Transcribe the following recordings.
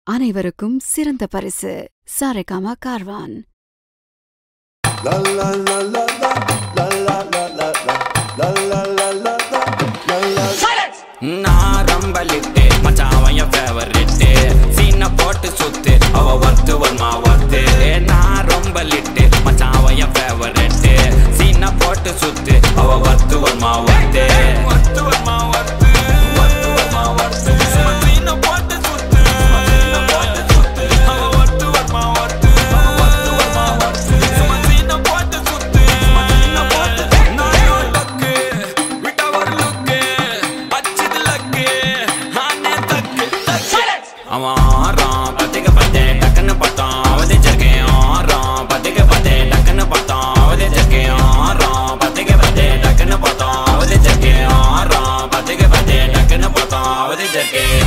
அனைவருக்கும் சிறந்த பரிசு Saregama Carvaan La la la la la la la la la la la la la la la la la நான் ரொம்ப lid மச்சான் அவன் என் ஃபேவரிட்டு சீனை போட்டு சுத்து அவ ஒர்த்து வருமா ஒர்த்து நான் ரொம்ப லிட்டு மச்சான் அவன் என் ஃபேவரிட்டு சீனை போட்டு சுத்து அவ ஒர்த்து வருமா ஒர்த்து ஒர்த்து வருமா ஒர்த்து ஒர்த்து வருமா ஒர்த்து சும்மா சீனை போட்டு சுத்து சீனை போட்டு சுத்து அவ ஒர்த்து வருமா ஒர்த்து ஒர்த்து வருமா ஒர்த்து சும்மா சீனை போட்டு சுத்து சீனை போட்டு நான் யோட்டக்கு விட்டா ஒரு லுக்கு அச்சது லக்கு ஆனே தக்கு தக்கு அவன் ஆறான் பத்துக்கு பத்து டக்குன்னு பார்த்தான் அவதிச்சிருக்கேன் ஆறான் பத்துக்கு பத்து டக்குன்னு பார்த்தான் அவதிச்சிருக்கேன் ஆறான் பத்துக்கு பத்து டக்குன்னு பார்த்தான் அவதிச்சிருக்கேன் ஆறான் பத்துக்கு பத்து டக்குன்னு பார்த்தான் அவதிச்சிருக்கேன்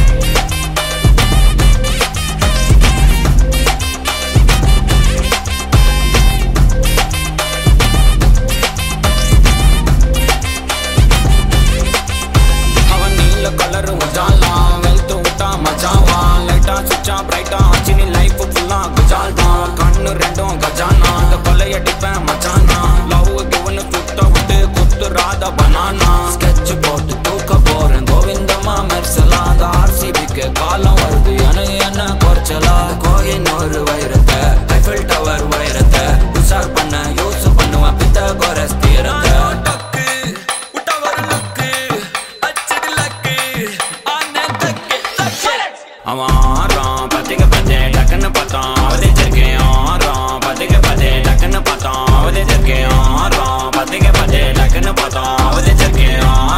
அவன் நீல கலர் மஜாலாம் வெல்த் விட்டா மஜாவான் லைட்டா சுச்சா பிரைட்டா ஆச்சு நீ லைஃப் ஃபுல்லா குஜால் தான் கண்ணு ரெண்டும் கஜானா அந்த கொள்ளையடிப்பேன் மச்சானா லவ் கிவனு சுத்த விட்டு குத்துறாத பனானா ஸ்கெட்ச் போட்டு தூக்க போறேன் கோவிந்தமா மெர்சலா அந்த ஆர்சிபிக்கு காலம் வருது எனக்கு என்ன குறைச்சலா கோயினூர் வைரத்தை ஐஃபில் டவர் வைரத்தை உஷார் பண்ண யூஸ் பண்ணுவேன் பித்த கோரஸ் தீரத்தை விட்டா ஒரு லுக்கு அச்சது லக்கு ஆனே தக்கு தக்கு அவன் ஆறான் பத்துக்கு பத்து டக்குன்னு பார்த்தான் அவதிச்சிருக்கேன் ஆறான் பத்துக்கு பத்து டக்குன்னு பார்த்தான் அவதிச்சிருக்கேன் ஆறான் பத்துக்கு பத்து டக்குன்னு பார்த்தான் அவதிச்சிருக்கேன்